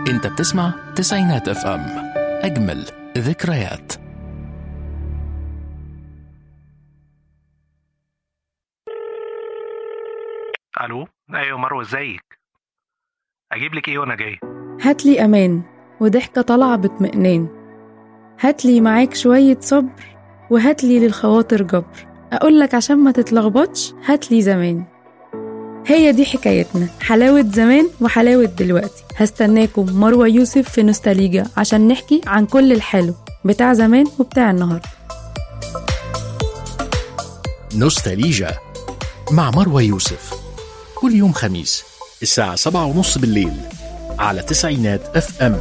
انت بتسمع تسعينات اف ام اجمل ذكريات الو ايوه مروه ازيك اجيب لك ايه وانا جاي هاتلي أمان وضحكة طالعة باطمئنان هاتلي معاك شوية صبر وهاتلي للخواطر جبر أقولك عشان ما تتلخبطش هاتلي زمان هي دي حكايتنا حلاوة زمان وحلاوة دلوقتي هستناكم مروة يوسف في نوستاليجا عشان نحكي عن كل الحلو بتاع زمان وبتاع النهاردة نوستاليجا مع مروى يوسف كل يوم خميس الساعة سبعة ونص بالليل على تسعينات اف ام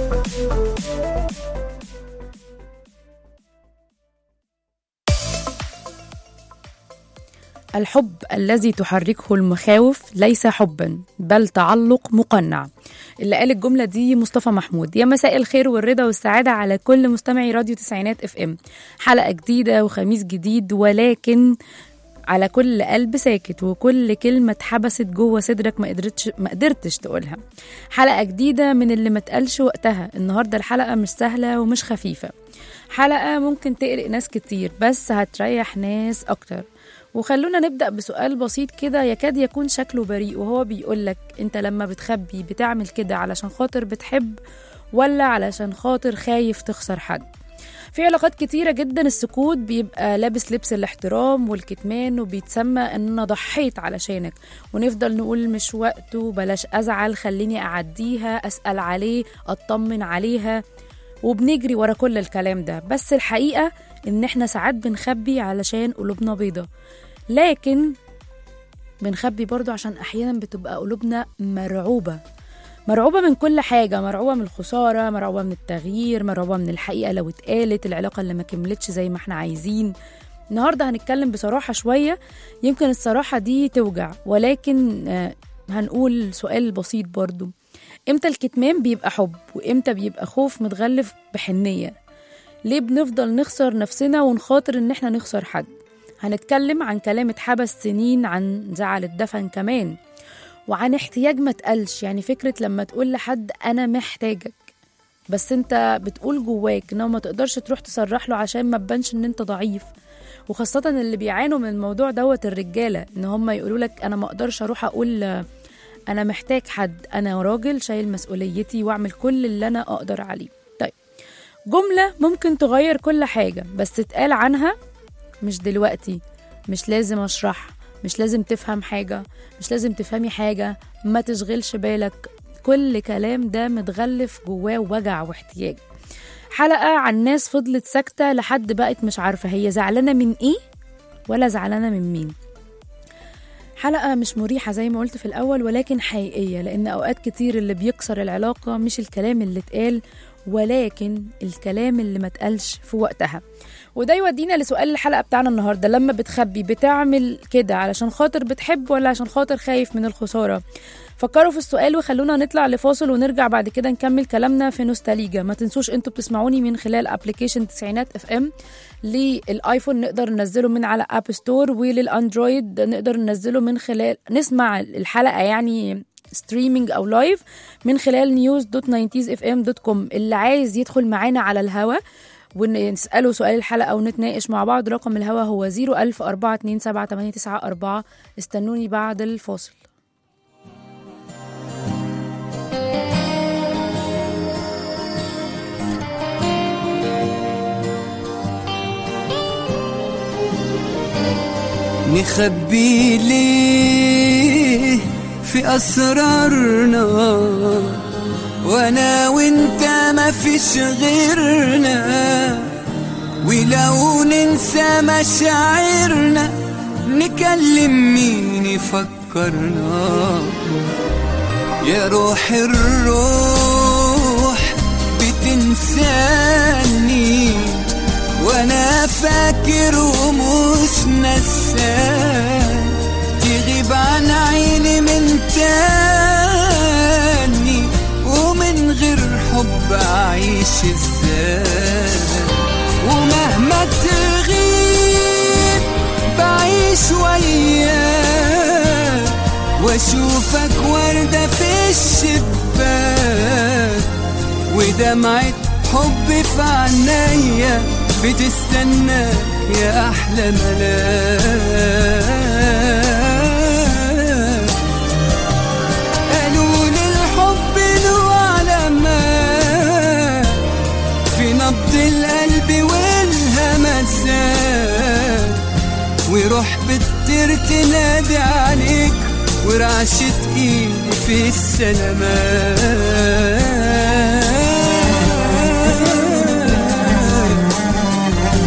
الحب الذي تحركه المخاوف ليس حبا بل تعلق مقنع اللي قال الجملة دي مصطفى محمود يا مساء الخير والرضا والسعادة على كل مستمعي راديو تسعينات اف ام حلقة جديدة وخميس جديد ولكن على كل قلب ساكت وكل كلمة اتحبست جوه صدرك ما قدرتش ما قدرتش تقولها حلقة جديدة من اللي ما اتقالش وقتها النهاردة الحلقة مش سهلة ومش خفيفة حلقة ممكن تقلق ناس كتير بس هتريح ناس أكتر وخلونا نبدأ بسؤال بسيط كده يكاد يكون شكله بريء وهو بيقولك انت لما بتخبي بتعمل كده علشان خاطر بتحب ولا علشان خاطر خايف تخسر حد في علاقات كتيرة جدا السكوت بيبقى لابس لبس الاحترام والكتمان وبيتسمى ان انا ضحيت علشانك ونفضل نقول مش وقته بلاش ازعل خليني اعديها اسأل عليه اطمن عليها وبنجري ورا كل الكلام ده بس الحقيقة ان احنا ساعات بنخبي علشان قلوبنا بيضة لكن بنخبي برضو عشان احيانا بتبقى قلوبنا مرعوبة مرعوبة من كل حاجة مرعوبة من الخسارة مرعوبة من التغيير مرعوبة من الحقيقة لو اتقالت العلاقة اللي ما كملتش زي ما احنا عايزين النهاردة هنتكلم بصراحة شوية يمكن الصراحة دي توجع ولكن آه، هنقول سؤال بسيط برضو امتى الكتمان بيبقى حب وامتى بيبقى خوف متغلف بحنية ليه بنفضل نخسر نفسنا ونخاطر ان احنا نخسر حد هنتكلم عن كلام اتحبس سنين عن زعل الدفن كمان وعن احتياج ما تقلش يعني فكرة لما تقول لحد أنا محتاجك بس انت بتقول جواك انه ما تقدرش تروح تصرح له عشان ما تبانش ان انت ضعيف وخاصة اللي بيعانوا من الموضوع دوت الرجالة ان هم يقولوا لك انا ما اقدرش اروح اقول آه، انا محتاج حد انا راجل شايل مسؤوليتي واعمل كل اللي انا اقدر عليه طيب جملة ممكن تغير كل حاجة بس تتقال عنها مش دلوقتي مش لازم اشرح مش لازم تفهم حاجة مش لازم تفهمي حاجة ما تشغلش بالك كل كلام ده متغلف جواه وجع واحتياج حلقة عن ناس فضلت ساكتة لحد بقت مش عارفة هي زعلانة من ايه ولا زعلانة من مين حلقة مش مريحة زي ما قلت في الأول ولكن حقيقية لأن أوقات كتير اللي بيكسر العلاقة مش الكلام اللي اتقال ولكن الكلام اللي ما اتقالش في وقتها وده يودينا لسؤال الحلقة بتاعنا النهاردة لما بتخبي بتعمل كده علشان خاطر بتحب ولا عشان خاطر خايف من الخسارة فكروا في السؤال وخلونا نطلع لفاصل ونرجع بعد كده نكمل كلامنا في نوستاليجا ما تنسوش انتوا بتسمعوني من خلال ابلكيشن تسعينات اف ام للايفون نقدر ننزله من على اب ستور وللاندرويد نقدر ننزله من خلال نسمع الحلقة يعني ستريمينج او لايف من خلال news دوت اف ام دوت كوم اللي عايز يدخل معانا على الهوا ونسأله سؤال الحلقة ونتناقش مع بعض رقم الهوا هو 010427894 استنوني بعد الفاصل نخبي ليه في أسرارنا وأنا وأنت ما فيش غيرنا ولو ننسى مشاعرنا نكلم مين يفكرنا يا روح الروح بتنساني وانا فاكر ومش نسان تغيب عن عيني من تاني ومن غير حب اعيش ازاي ومهما تغيب بعيش وياك واشوفك وردة في الشباك فات ودمعة حب في عينيا بتستناك يا أحلى ملاك قالوا لي الحب له علامات في نبض القلب والهمسات وروح بتطير تنادي عليك ورعشة ايدي في السلامات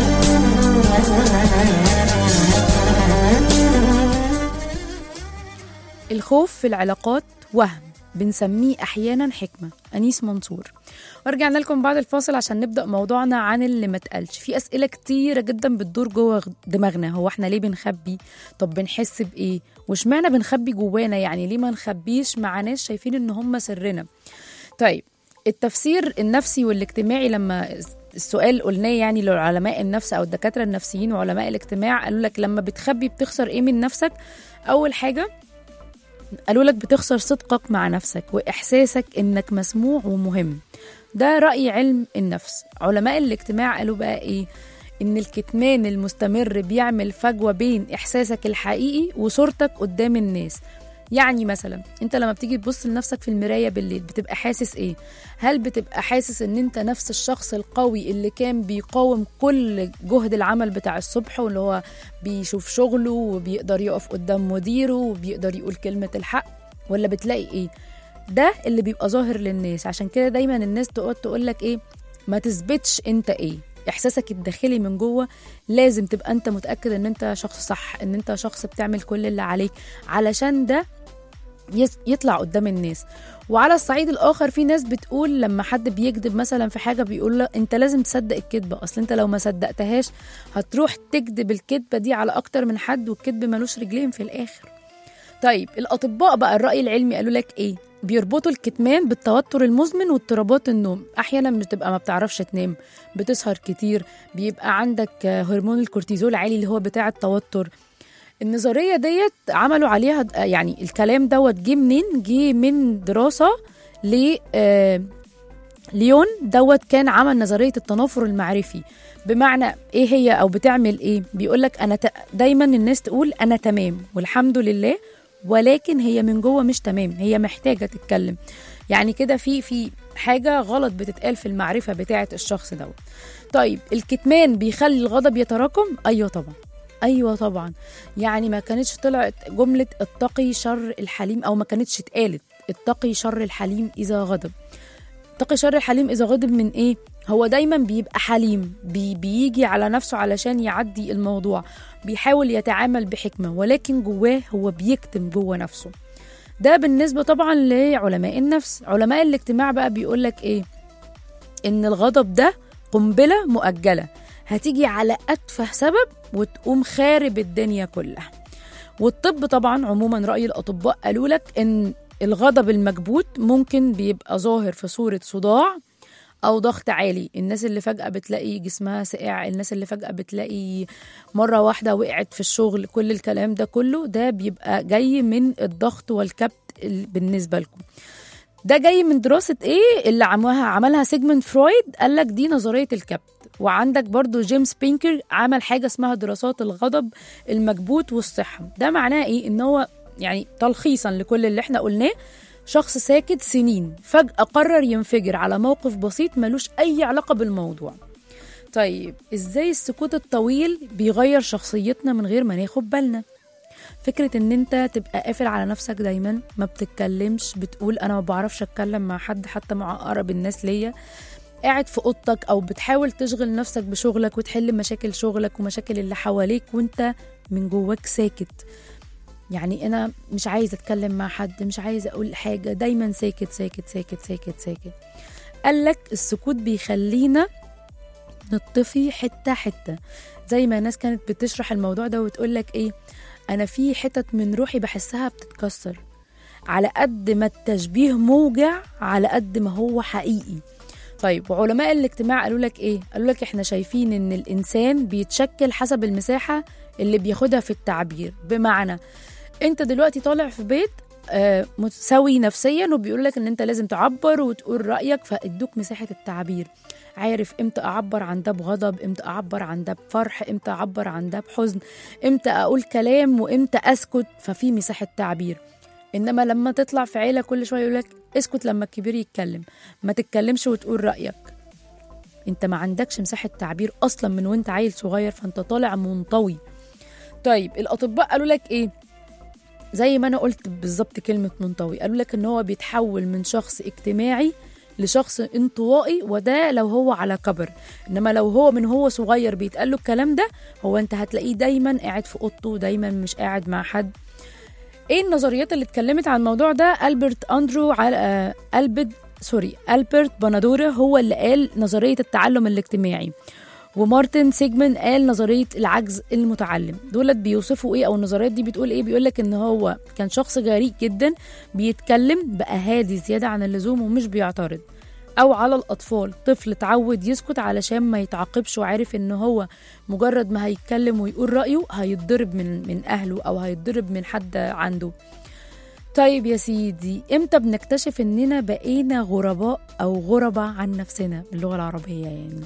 الخوف في العلاقات وهم بنسميه احيانا حكمه انيس منصور ورجعنا لكم بعد الفاصل عشان نبدا موضوعنا عن اللي ما اتقالش في اسئله كتيره جدا بتدور جوه دماغنا هو احنا ليه بنخبي طب بنحس بايه واشمعنى بنخبي جوانا يعني ليه ما نخبيش مع ناس شايفين ان هم سرنا طيب التفسير النفسي والاجتماعي لما السؤال قلناه يعني لعلماء النفس او الدكاتره النفسيين وعلماء الاجتماع قالوا لك لما بتخبي بتخسر ايه من نفسك اول حاجه قالوا لك بتخسر صدقك مع نفسك واحساسك انك مسموع ومهم ده راي علم النفس علماء الاجتماع قالوا بقى ايه ان الكتمان المستمر بيعمل فجوه بين احساسك الحقيقي وصورتك قدام الناس يعني مثلا انت لما بتيجي تبص لنفسك في المرايه بالليل بتبقى حاسس ايه هل بتبقى حاسس ان انت نفس الشخص القوي اللي كان بيقاوم كل جهد العمل بتاع الصبح واللي هو بيشوف شغله وبيقدر يقف قدام مديره وبيقدر يقول كلمه الحق ولا بتلاقي ايه ده اللي بيبقى ظاهر للناس عشان كده دايما الناس تقعد تقول لك ايه ما تثبتش انت ايه احساسك الداخلي من جوه لازم تبقى انت متاكد ان انت شخص صح ان انت شخص بتعمل كل اللي عليك علشان ده يس- يطلع قدام الناس وعلى الصعيد الاخر في ناس بتقول لما حد بيكذب مثلا في حاجه بيقول له انت لازم تصدق الكذبه اصل انت لو ما صدقتهاش هتروح تكذب الكذبه دي على اكتر من حد والكذب ملوش رجلين في الاخر طيب الاطباء بقى الراي العلمي قالوا لك ايه بيربطوا الكتمان بالتوتر المزمن واضطرابات النوم احيانا بتبقى ما بتعرفش تنام بتسهر كتير بيبقى عندك آه، هرمون الكورتيزول عالي اللي هو بتاع التوتر النظريه ديت عملوا عليها آه، يعني الكلام دوت جه منين جه من دراسه ل آه، ليون دوت كان عمل نظريه التنافر المعرفي بمعنى ايه هي او بتعمل ايه بيقول لك انا ت... دايما الناس تقول انا تمام والحمد لله ولكن هي من جوه مش تمام هي محتاجه تتكلم يعني كده في في حاجه غلط بتتقال في المعرفه بتاعه الشخص دوت طيب الكتمان بيخلي الغضب يتراكم ايوه طبعا ايوه طبعا يعني ما كانتش طلعت جمله اتقي شر الحليم او ما كانتش اتقالت اتقي شر الحليم اذا غضب اتقي شر الحليم اذا غضب من ايه هو دايما بيبقى حليم بي بيجي على نفسه علشان يعدي الموضوع بيحاول يتعامل بحكمه ولكن جواه هو بيكتم جوه نفسه ده بالنسبه طبعا لعلماء النفس علماء الاجتماع بقى بيقول لك ايه ان الغضب ده قنبله مؤجله هتيجي على اتفه سبب وتقوم خارب الدنيا كلها والطب طبعا عموما راي الاطباء قالوا لك ان الغضب المكبوت ممكن بيبقى ظاهر في صوره صداع او ضغط عالي الناس اللي فجاه بتلاقي جسمها ساقع الناس اللي فجاه بتلاقي مره واحده وقعت في الشغل كل الكلام ده كله ده بيبقى جاي من الضغط والكبت ال- بالنسبه لكم ده جاي من دراسة ايه اللي عملها عملها سيجموند فرويد قال لك دي نظرية الكبت وعندك برضو جيمس بينكر عمل حاجة اسمها دراسات الغضب المكبوت والصحة ده معناه ايه ان هو يعني تلخيصا لكل اللي احنا قلناه شخص ساكت سنين فجأة قرر ينفجر على موقف بسيط ملوش أي علاقة بالموضوع طيب ازاي السكوت الطويل بيغير شخصيتنا من غير ما ناخد بالنا فكرة ان انت تبقى قافل على نفسك دايما ما بتتكلمش بتقول انا ما بعرفش اتكلم مع حد حتى مع اقرب الناس ليا قاعد في اوضتك او بتحاول تشغل نفسك بشغلك وتحل مشاكل شغلك ومشاكل اللي حواليك وانت من جواك ساكت يعني انا مش عايزه اتكلم مع حد مش عايزه اقول حاجه دايما ساكت ساكت ساكت ساكت ساكت قالك السكوت بيخلينا نطفي حته حته زي ما ناس كانت بتشرح الموضوع ده وتقول لك ايه انا في حتت من روحي بحسها بتتكسر على قد ما التشبيه موجع على قد ما هو حقيقي طيب وعلماء الاجتماع قالوا لك ايه قالوا لك احنا شايفين ان الانسان بيتشكل حسب المساحه اللي بياخدها في التعبير بمعنى انت دلوقتي طالع في بيت آه، متساوي نفسيا وبيقول لك ان انت لازم تعبر وتقول رايك فادوك مساحه التعبير عارف امتى اعبر عن ده بغضب امتى اعبر عن ده بفرح امتى اعبر عن ده بحزن امتى اقول كلام وامتى اسكت ففي مساحه تعبير انما لما تطلع في عيله كل شويه يقول لك اسكت لما الكبير يتكلم ما تتكلمش وتقول رايك انت ما عندكش مساحه تعبير اصلا من وانت عيل صغير فانت طالع منطوي طيب الاطباء قالوا لك ايه زي ما انا قلت بالظبط كلمه منطوي قالوا لك ان هو بيتحول من شخص اجتماعي لشخص انطوائي وده لو هو على كبر انما لو هو من هو صغير بيتقال له الكلام ده هو انت هتلاقيه دايما قاعد في اوضته دايما مش قاعد مع حد ايه النظريات اللي اتكلمت عن الموضوع ده البرت اندرو على آه، البرت سوري البرت بانادورا هو اللي قال نظريه التعلم الاجتماعي ومارتن سيجمن قال نظريه العجز المتعلم دولت بيوصفوا ايه او النظريات دي بتقول ايه بيقول لك ان هو كان شخص جريء جدا بيتكلم بقى هادي زياده عن اللزوم ومش بيعترض او على الاطفال طفل اتعود يسكت علشان ما يتعاقبش وعارف ان هو مجرد ما هيتكلم ويقول رايه هيتضرب من من اهله او هيتضرب من حد عنده طيب يا سيدي امتى بنكتشف اننا بقينا غرباء او غربة عن نفسنا باللغة العربية يعني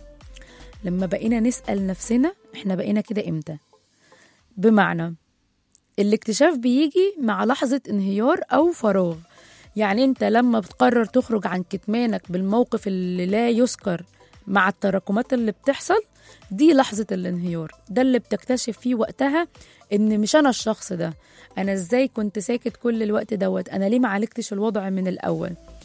لما بقينا نسأل نفسنا احنا بقينا كده امتى بمعنى الاكتشاف بيجي مع لحظة انهيار او فراغ يعني انت لما بتقرر تخرج عن كتمانك بالموقف اللي لا يذكر مع التراكمات اللي بتحصل دي لحظة الانهيار ده اللي بتكتشف فيه وقتها ان مش انا الشخص ده انا ازاي كنت ساكت كل الوقت دوت انا ليه معالجتش الوضع من الاول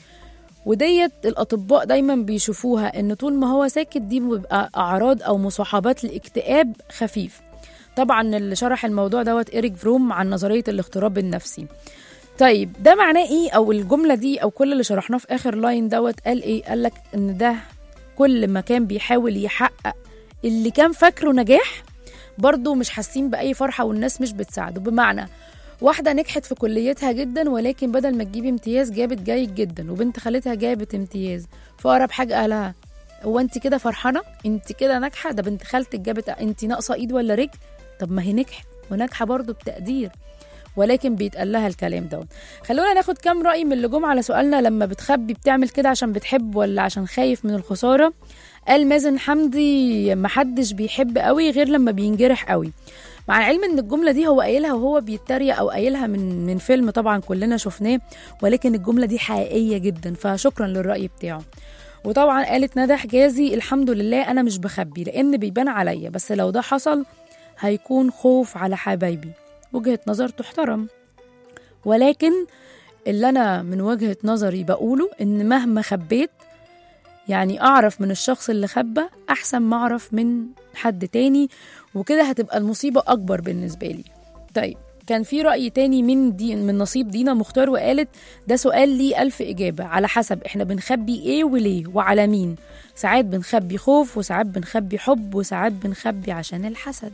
وديت الاطباء دايما بيشوفوها ان طول ما هو ساكت دي بيبقى اعراض او مصاحبات الاكتئاب خفيف طبعا اللي شرح الموضوع دوت إيريك فروم عن نظرية الاغتراب النفسي طيب ده معناه ايه او الجملة دي او كل اللي شرحناه في اخر لاين دوت قال ايه قال لك ان ده كل ما كان بيحاول يحقق اللي كان فاكره نجاح برضه مش حاسين بأي فرحة والناس مش بتساعده بمعنى واحدة نجحت في كليتها جدا ولكن بدل ما تجيب امتياز جابت جيد جدا وبنت خالتها جابت امتياز فأقرب حاجة قالها هو انت كده فرحانة انت كده ناجحة ده بنت خالتك جابت انت ناقصة ايد ولا رجل طب ما هي نجحت وناجحة برضه بتقدير ولكن بيتقال لها الكلام دوت خلونا ناخد كام رأي من اللي جم على سؤالنا لما بتخبي بتعمل كده عشان بتحب ولا عشان خايف من الخسارة قال مازن حمدي محدش بيحب قوي غير لما بينجرح قوي مع العلم ان الجمله دي هو قايلها وهو بيتريق او قايلها من من فيلم طبعا كلنا شفناه ولكن الجمله دي حقيقيه جدا فشكرا للراي بتاعه وطبعا قالت ندى حجازي الحمد لله انا مش بخبي لان بيبان عليا بس لو ده حصل هيكون خوف على حبايبي وجهه نظر تحترم ولكن اللي انا من وجهه نظري بقوله ان مهما خبيت يعني اعرف من الشخص اللي خبى احسن ما اعرف من حد تاني وكده هتبقى المصيبه اكبر بالنسبه لي طيب كان في رأي تاني من دي من نصيب دينا مختار وقالت ده سؤال ليه ألف إجابة على حسب إحنا بنخبي إيه وليه وعلى مين ساعات بنخبي خوف وساعات بنخبي حب وساعات بنخبي عشان الحسد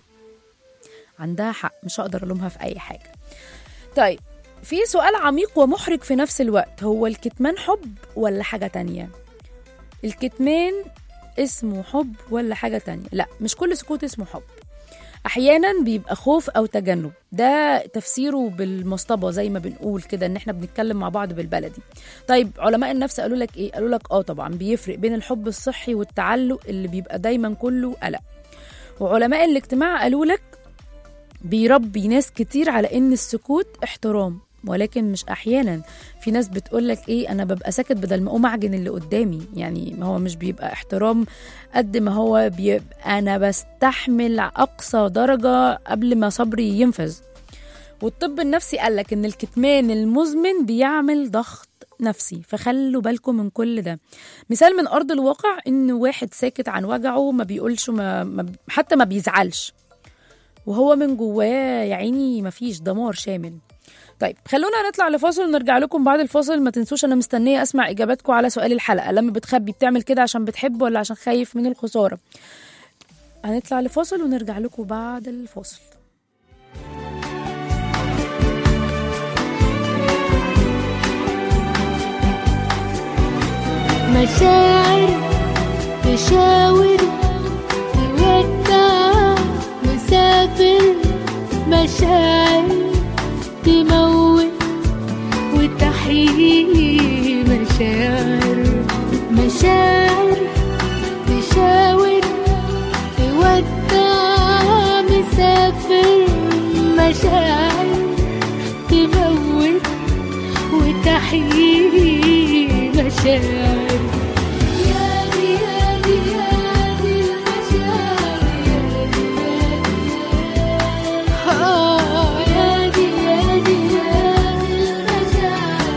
عندها حق مش هقدر ألومها في أي حاجة طيب في سؤال عميق ومحرج في نفس الوقت هو الكتمان حب ولا حاجة تانية الكتمان اسمه حب ولا حاجة تانية لا مش كل سكوت اسمه حب احيانا بيبقى خوف او تجنب ده تفسيره بالمصطبه زي ما بنقول كده ان احنا بنتكلم مع بعض بالبلدي طيب علماء النفس قالوا لك ايه قالوا لك اه طبعا بيفرق بين الحب الصحي والتعلق اللي بيبقى دايما كله قلق وعلماء الاجتماع قالوا لك بيربي ناس كتير على ان السكوت احترام ولكن مش احيانا في ناس بتقول لك ايه انا ببقى ساكت بدل ما اقوم اعجن اللي قدامي يعني ما هو مش بيبقى احترام قد ما هو بيبقى انا بستحمل اقصى درجه قبل ما صبري ينفذ والطب النفسي قال لك ان الكتمان المزمن بيعمل ضغط نفسي فخلوا بالكم من كل ده مثال من ارض الواقع ان واحد ساكت عن وجعه ما بيقولش ما ما حتى ما بيزعلش وهو من جواه يا عيني مفيش دمار شامل طيب خلونا نطلع لفاصل ونرجع لكم بعد الفاصل ما تنسوش انا مستنيه اسمع اجاباتكم على سؤال الحلقه لما بتخبي بتعمل كده عشان بتحب ولا عشان خايف من الخساره هنطلع لفاصل ونرجع لكم بعد الفاصل مشاعر تشاور تودع مسافر مشاعر تموت وتحيي مشاعر مشاعر تشاور تودع مسافر مشاعر تموت وتحيي مشاعر يا دي يا دي يا دي المشاعر آه يا دي يا دي يا دي المشاعر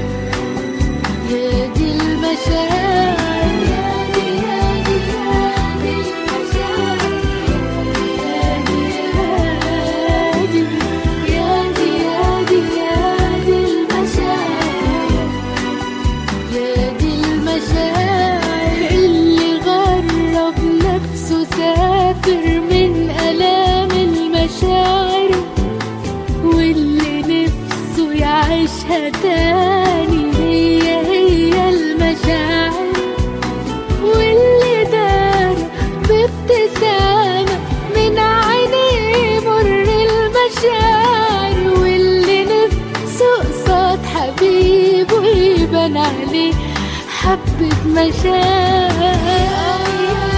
يا دي المشاعر يا دي يا دي يا دي المشاعر يا دي يا دي يا دي يا دي يا دي المشاعر يا دي المشاعر اللي غرب نفسه سافر من آلام المشاعر واللي نفسه يعيشها تاني هي هي المشاعر واللي دار بابتسامة من عينيه مر المشاعر واللي نفسه قصاد حبيبه يبان عليه حبة مشاعر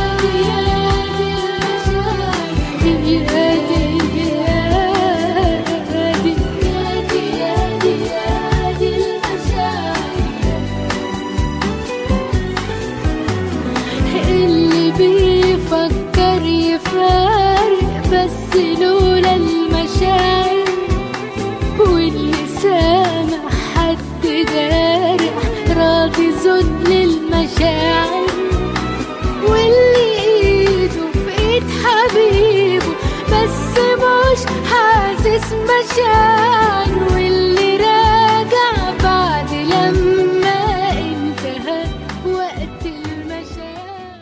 اللي بيفكر يفارق بس لولا المشاعر واللي سامع حد جارح راضي ذل المشاعر واللي ايده في ايد حبيبه بس مش حاسس مشاعر واللي راجع بعد لما انتهى وقت المشاعر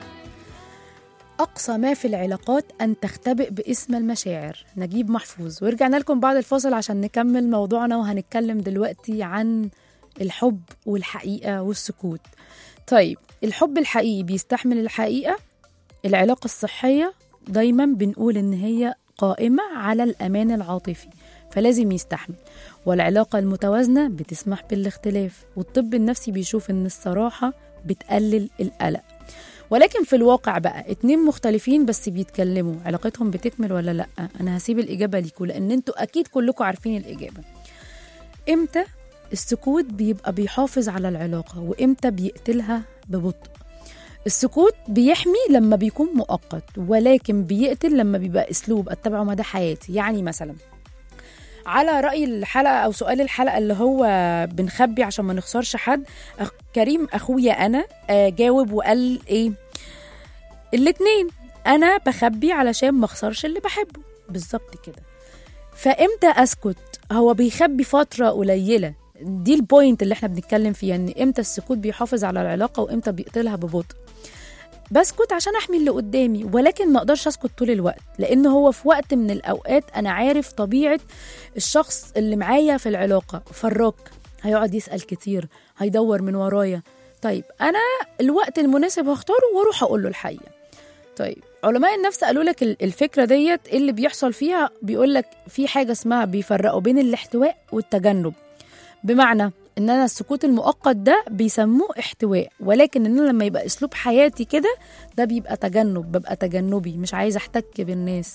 أقصى ما في العلاقات أن تختبئ باسم المشاعر نجيب محفوظ ورجعنا لكم بعد الفاصل عشان نكمل موضوعنا وهنتكلم دلوقتي عن الحب والحقيقة والسكوت طيب الحب الحقيقي بيستحمل الحقيقة العلاقة الصحية دايما بنقول إن هي قائمة على الأمان العاطفي فلازم يستحمل والعلاقة المتوازنة بتسمح بالاختلاف والطب النفسي بيشوف إن الصراحة بتقلل القلق ولكن في الواقع بقى اتنين مختلفين بس بيتكلموا علاقتهم بتكمل ولا لا انا هسيب الاجابه ليكوا لان انتوا اكيد كلكم عارفين الاجابه امتى السكوت بيبقى بيحافظ على العلاقه وامتى بيقتلها ببطء السكوت بيحمي لما بيكون مؤقت ولكن بيقتل لما بيبقى اسلوب اتبعه مدى حياتي يعني مثلا على رأي الحلقة أو سؤال الحلقة اللي هو بنخبي عشان ما نخسرش حد أخ كريم أخويا أنا آه، جاوب وقال إيه الاتنين أنا بخبي علشان ما أخسرش اللي بحبه بالظبط كده فإمتى أسكت هو بيخبي فترة قليلة دي البوينت اللي احنا بنتكلم فيها ان امتى السكوت بيحافظ على العلاقة وامتى بيقتلها ببطء بسكت عشان احمي اللي قدامي ولكن ما اقدرش اسكت طول الوقت لان هو في وقت من الاوقات انا عارف طبيعه الشخص اللي معايا في العلاقه فراك هيقعد يسال كتير هيدور من ورايا طيب انا الوقت المناسب هختاره واروح اقول له الحقيقه طيب علماء النفس قالوا لك ال- الفكره ديت إيه اللي بيحصل فيها بيقول لك في حاجه اسمها بيفرقوا بين الاحتواء والتجنب بمعنى ان انا السكوت المؤقت ده بيسموه احتواء ولكن ان انا لما يبقى اسلوب حياتي كده ده بيبقى تجنب ببقى تجنبي مش عايزه احتك بالناس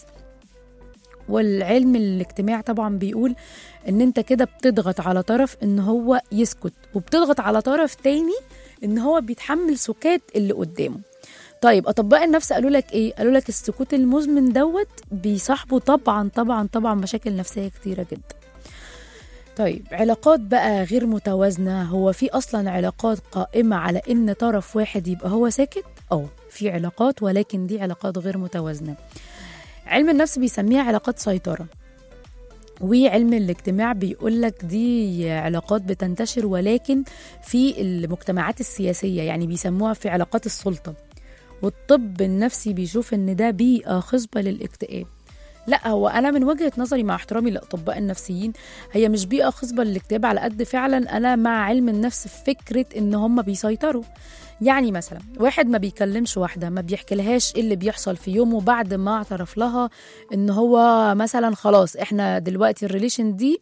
والعلم الاجتماع طبعا بيقول ان انت كده بتضغط على طرف ان هو يسكت وبتضغط على طرف تاني ان هو بيتحمل سكات اللي قدامه طيب اطباء النفس قالوا لك ايه قالوا لك السكوت المزمن دوت بيصاحبه طبعا طبعا طبعا مشاكل نفسيه كتيره جدا طيب علاقات بقى غير متوازنة هو في أصلا علاقات قائمة على إن طرف واحد يبقى هو ساكت؟ أه في علاقات ولكن دي علاقات غير متوازنة علم النفس بيسميها علاقات سيطرة وعلم الاجتماع بيقول لك دي علاقات بتنتشر ولكن في المجتمعات السياسية يعني بيسموها في علاقات السلطة والطب النفسي بيشوف ان ده بيئة خصبة للاكتئاب لا هو انا من وجهه نظري مع احترامي للاطباء النفسيين هي مش بيئه خصبه للاكتئاب على قد فعلا انا مع علم النفس في فكره ان هم بيسيطروا يعني مثلا واحد ما بيكلمش واحده ما بيحكيلهاش ايه اللي بيحصل في يومه بعد ما اعترف لها ان هو مثلا خلاص احنا دلوقتي الريليشن دي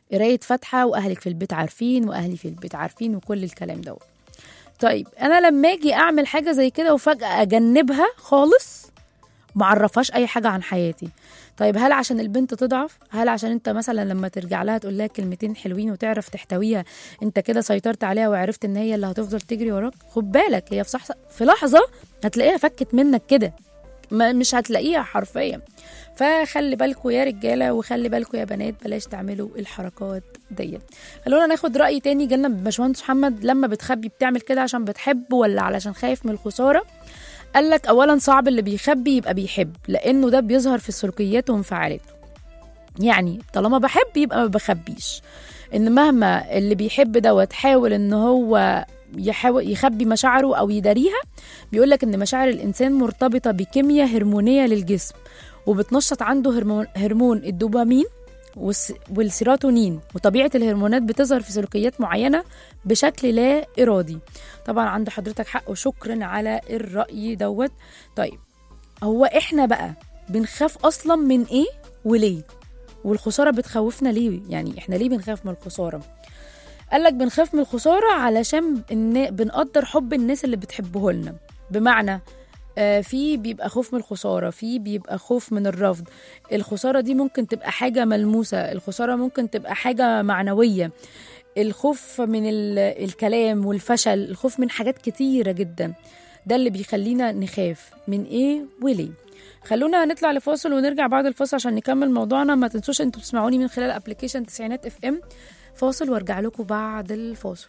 قرايه فاتحه واهلك في البيت عارفين واهلي في البيت عارفين وكل الكلام دوت طيب انا لما اجي اعمل حاجه زي كده وفجاه اجنبها خالص معرفهاش اي حاجه عن حياتي طيب هل عشان البنت تضعف هل عشان انت مثلا لما ترجع لها تقول لها كلمتين حلوين وتعرف تحتويها انت كده سيطرت عليها وعرفت ان هي اللي هتفضل تجري وراك خد بالك هي في صح في لحظه هتلاقيها فكت منك كده ما مش هتلاقيها حرفيا فخلي بالكوا يا رجاله وخلي بالكوا يا بنات بلاش تعملوا الحركات ديت خلونا ناخد راي تاني جالنا باشمهندس محمد لما بتخبي بتعمل كده عشان بتحب ولا علشان خايف من الخساره قال لك اولا صعب اللي بيخبي يبقى بيحب لانه ده بيظهر في سلوكياته وانفعالاته يعني طالما بحب يبقى ما بخبيش ان مهما اللي بيحب دوت حاول ان هو يحاول يخبي مشاعره او يداريها بيقول لك ان مشاعر الانسان مرتبطه بكيمياء هرمونيه للجسم وبتنشط عنده هرمون, هرمون الدوبامين والس- والسيروتونين وطبيعه الهرمونات بتظهر في سلوكيات معينه بشكل لا ارادي طبعا عند حضرتك حق وشكرا على الراي دوت طيب هو احنا بقى بنخاف اصلا من ايه وليه والخساره بتخوفنا ليه يعني احنا ليه بنخاف من الخساره قال لك بنخاف من الخساره علشان إن بنقدر حب الناس اللي بتحبه لنا بمعنى آه، في بيبقى خوف من الخساره في بيبقى خوف من الرفض الخساره دي ممكن تبقى حاجه ملموسه الخساره ممكن تبقى حاجه معنويه الخوف من ال- الكلام والفشل الخوف من حاجات كتيره جدا ده اللي بيخلينا نخاف من ايه وليه خلونا نطلع لفاصل ونرجع بعد الفاصل عشان نكمل موضوعنا ما تنسوش انتوا بتسمعوني من خلال ابلكيشن تسعينات اف ام فاصل وارجع لكم بعد الفاصل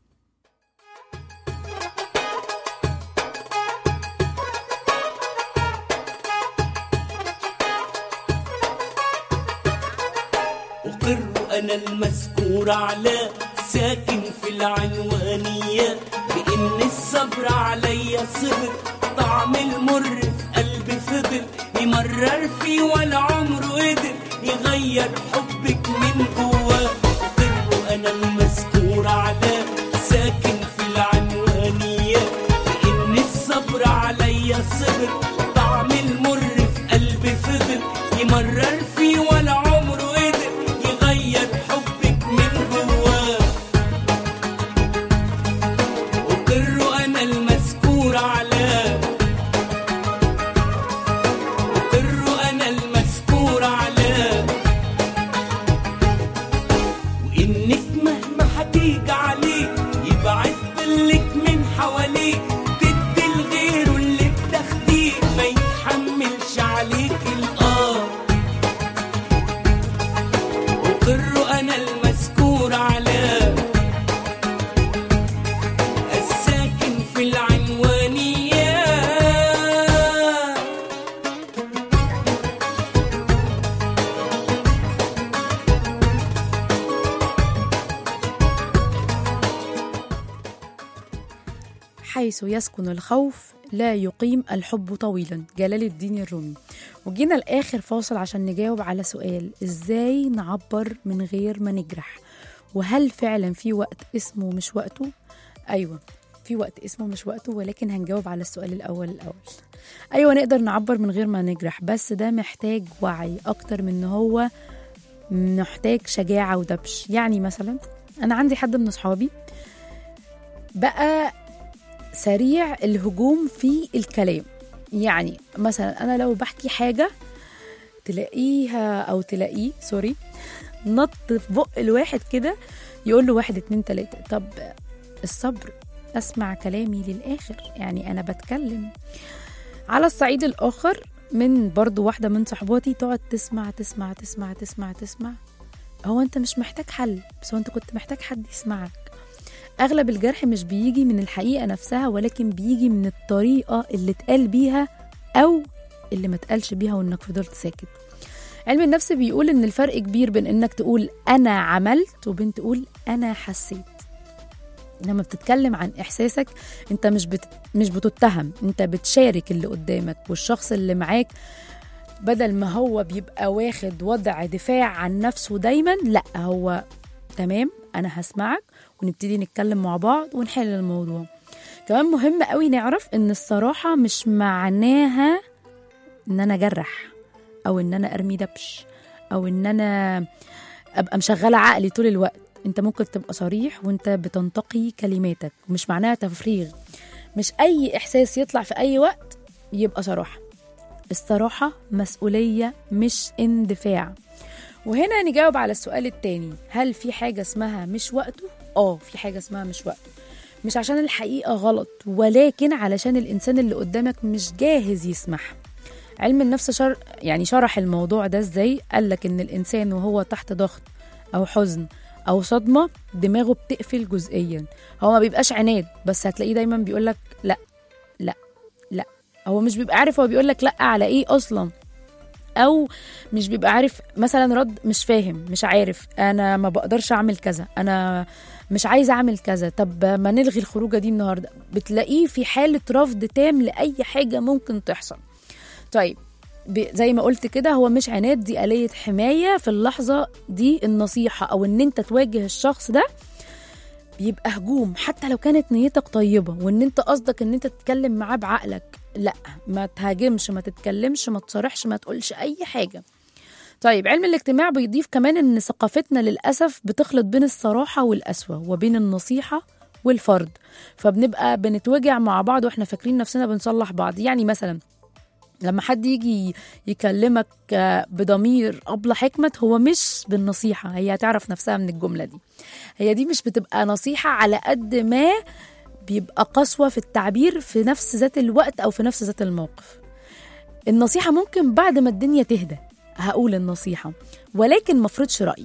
أقر أنا المذكور على ساكن في العنوانية بإن الصبر عليا صبر طعم المر في قلبي فضل يمرر فيه ولا عمره قدر يغير حبك من جواه أقر أنا المذكور على ساكن في العنوانية بإن الصبر عليا صبر طعم المر في قلبي فضل يمرر فيه ولا عمره قدر يغير حبك من جواه أقر أنا المذكور على أقر أنا المذكور على وإنك مهما هتيجي عليه يبعد ظلك من حواليه تدي لغيره اللي بتاخديه ما يتحملش عليك الآه أقر أنا المذكور على الساكن في العنوانية حيث يسكن الخوف لا يقيم الحب طويلا جلال الدين الرومي وجينا لاخر فاصل عشان نجاوب على سؤال ازاي نعبر من غير ما نجرح وهل فعلا في وقت اسمه مش وقته ايوه في وقت اسمه مش وقته ولكن هنجاوب على السؤال الاول الاول ايوه نقدر نعبر من غير ما نجرح بس ده محتاج وعي اكتر من ان هو محتاج شجاعه ودبش يعني مثلا انا عندي حد من اصحابي بقى سريع الهجوم في الكلام يعني مثلا انا لو بحكي حاجه تلاقيها او تلاقيه سوري نط في بق الواحد كده يقول له واحد اتنين تلاته طب الصبر اسمع كلامي للاخر يعني انا بتكلم على الصعيد الاخر من برضو واحده من صحباتي تقعد تسمع تسمع تسمع تسمع تسمع هو انت مش محتاج حل بس هو انت كنت محتاج حد يسمعك اغلب الجرح مش بيجي من الحقيقه نفسها ولكن بيجي من الطريقه اللي اتقال بيها او اللي ما اتقالش بيها وانك فضلت ساكت علم النفس بيقول ان الفرق كبير بين انك تقول انا عملت وبين تقول انا حسيت لما بتتكلم عن احساسك انت مش بت... مش بتتهم انت بتشارك اللي قدامك والشخص اللي معاك بدل ما هو بيبقى واخد وضع دفاع عن نفسه دايما لا هو تمام انا هسمعك ونبتدي نتكلم مع بعض ونحل الموضوع كمان مهم قوي نعرف ان الصراحة مش معناها ان انا اجرح او ان انا ارمي دبش او ان انا ابقى مشغله عقلي طول الوقت انت ممكن تبقى صريح وانت بتنتقي كلماتك مش معناها تفريغ مش اي احساس يطلع في اي وقت يبقى صراحه الصراحه مسؤوليه مش اندفاع وهنا نجاوب على السؤال التاني هل في حاجه اسمها مش وقته اه في حاجه اسمها مش وقته مش عشان الحقيقه غلط ولكن علشان الانسان اللي قدامك مش جاهز يسمح علم النفس شر يعني شرح الموضوع ده ازاي قال لك ان الانسان وهو تحت ضغط او حزن او صدمه دماغه بتقفل جزئيا هو ما بيبقاش عناد بس هتلاقيه دايما بيقول لك لا لا لا هو مش بيبقى عارف هو بيقول لك لا على ايه اصلا او مش بيبقى عارف مثلا رد مش فاهم مش عارف انا ما بقدرش اعمل كذا انا مش عايزه اعمل كذا طب ما نلغي الخروجه دي النهارده بتلاقيه في حاله رفض تام لاي حاجه ممكن تحصل طيب ب- زي ما قلت كده هو مش عناد دي آلية حماية في اللحظة دي النصيحة أو إن أنت تواجه الشخص ده بيبقى هجوم حتى لو كانت نيتك طيبة وإن أنت قصدك إن أنت تتكلم معاه بعقلك لا ما تهاجمش ما تتكلمش ما تصارحش ما تقولش أي حاجة طيب علم الاجتماع بيضيف كمان إن ثقافتنا للأسف بتخلط بين الصراحة والقسوة وبين النصيحة والفرض فبنبقى بنتوجع مع بعض واحنا فاكرين نفسنا بنصلح بعض يعني مثلا لما حد يجي يكلمك آه، بضمير أبلة حكمة هو مش بالنصيحة هي هتعرف نفسها من الجملة دي هي دي مش بتبقى نصيحة على قد ما بيبقى قسوة في التعبير في نفس ذات الوقت أو في نفس ذات الموقف النصيحة ممكن بعد ما الدنيا تهدى هقول النصيحة ولكن مفرضش رأيي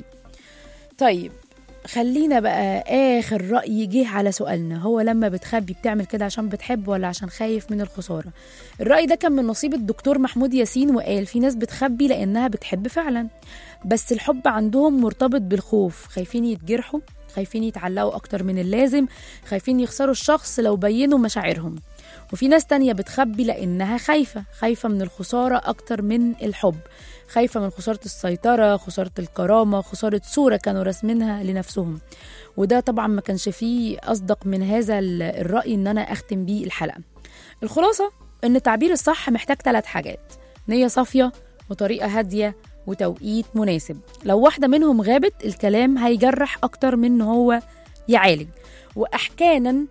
طيب خلينا بقى آخر رأي جه على سؤالنا هو لما بتخبي بتعمل كده عشان بتحب ولا عشان خايف من الخسارة الرأي ده كان من نصيب الدكتور محمود ياسين وقال في ناس بتخبي لأنها بتحب فعلا بس الحب عندهم مرتبط بالخوف خايفين يتجرحوا خايفين يتعلقوا أكتر من اللازم خايفين يخسروا الشخص لو بينوا مشاعرهم وفي ناس تانية بتخبي لأنها خايفة خايفة من الخسارة أكتر من الحب خايفة من خسارة السيطرة خسارة الكرامة خسارة صورة كانوا راسمينها لنفسهم وده طبعا ما كانش فيه أصدق من هذا ال- الرأي إن أنا أختم بيه الحلقة الخلاصة إن التعبير الصح محتاج ثلاث حاجات نية صافية وطريقة هادية وتوقيت مناسب لو واحدة منهم غابت الكلام هيجرح أكتر من إن هو يعالج وأحيانا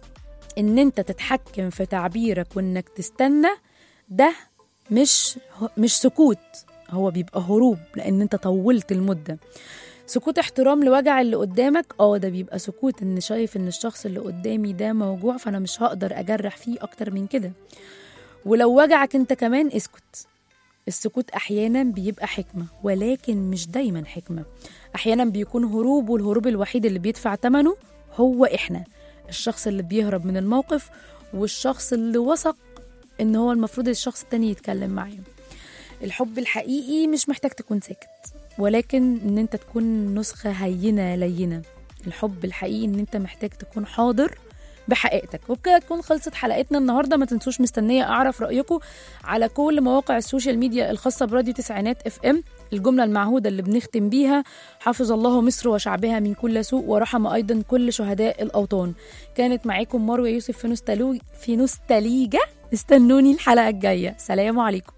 إن أنت تتحكم في تعبيرك وإنك تستنى ده مش مش سكوت هو بيبقى هروب لان انت طولت المده سكوت احترام لوجع اللي قدامك اه ده بيبقى سكوت ان شايف ان الشخص اللي قدامي ده موجوع فانا مش هقدر اجرح فيه اكتر من كده ولو وجعك انت كمان اسكت السكوت احيانا بيبقى حكمه ولكن مش دايما حكمه احيانا بيكون هروب والهروب الوحيد اللي بيدفع ثمنه هو احنا الشخص اللي بيهرب من الموقف والشخص اللي وثق ان هو المفروض الشخص التاني يتكلم معاه الحب الحقيقي مش محتاج تكون ساكت ولكن ان انت تكون نسخة هينة لينة الحب الحقيقي ان انت محتاج تكون حاضر بحقيقتك وبكده تكون خلصت حلقتنا النهارده ما تنسوش مستنيه اعرف رايكم على كل مواقع السوشيال ميديا الخاصه براديو تسعينات اف ام الجمله المعهوده اللي بنختم بيها حفظ الله مصر وشعبها من كل سوء ورحم ايضا كل شهداء الاوطان كانت معاكم مروه يوسف في نوستالو في نوستاليجا استنوني الحلقه الجايه سلام عليكم